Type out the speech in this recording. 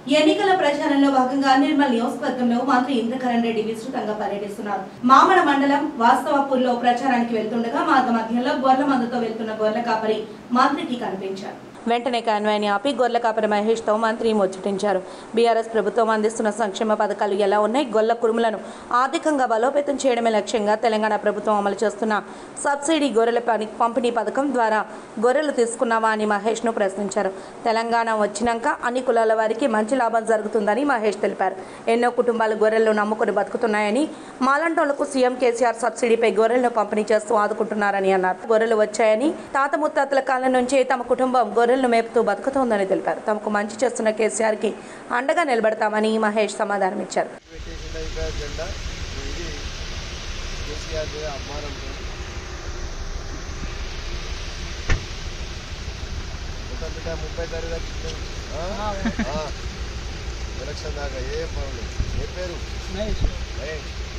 ఎన్నికల ప్రచారంలో భాగంగా నిర్మల్ నియోజకవర్గంలో మంత్రి ఇంద్రకరణ్ రెడ్డి విస్తృతంగా పర్యటిస్తున్నారు మామడ మండలం వాస్తవపూర్లో ప్రచారానికి వెళ్తుండగా మార్గ మధ్యంలో గొర్రెల మందుతో వెళ్తున్న గొర్రెల కాపరి మంత్రికి కనిపించారు వెంటనే కాన్వాయ్ని ఆపి గొర్రెల కాపరి మహేష్తో మంత్రి ముచ్చటించారు బీఆర్ఎస్ ప్రభుత్వం అందిస్తున్న సంక్షేమ పథకాలు ఎలా ఉన్నాయి గొల్ల కురుములను ఆర్థికంగా బలోపేతం చేయడమే లక్ష్యంగా తెలంగాణ ప్రభుత్వం అమలు చేస్తున్న సబ్సిడీ గొర్రెల పని పంపిణీ పథకం ద్వారా గొర్రెలు తీసుకున్నావా అని మహేష్ను ప్రశ్నించారు తెలంగాణ వచ్చినాక అన్ని కులాల వారికి మంచి లాభం జరుగుతుందని మహేష్ తెలిపారు ఎన్నో కుటుంబాలు గొర్రెలను నమ్ముకుని బతుకుతున్నాయని మాలంటోళ్లకు సీఎం కేసీఆర్ సబ్సిడీపై గొర్రెలను పంపిణీ చేస్తూ ఆదుకుంటున్నారని అన్నారు గొర్రెలు వచ్చాయని తాత ముత్తాతల కాలం నుంచే తమ కుటుంబం గొర్రెలను మేపుతూ బతుకుతోందని తెలిపారు తమకు మంచి చేస్తున్న కేసీఆర్కి అండగా నిలబడతామని మహేష్ సమాధానం ఇచ్చారు పెట్టేసిన ఇంకా జెండా ఇది కేసీఆర్ అభిమానంతో మొత్తం బిడ్డ ముప్పై తారీఖు వచ్చింది. ఆ? ఆ. ఎలక్షన్ దాకా ఏం పనులు ఏ పేరు మహేష్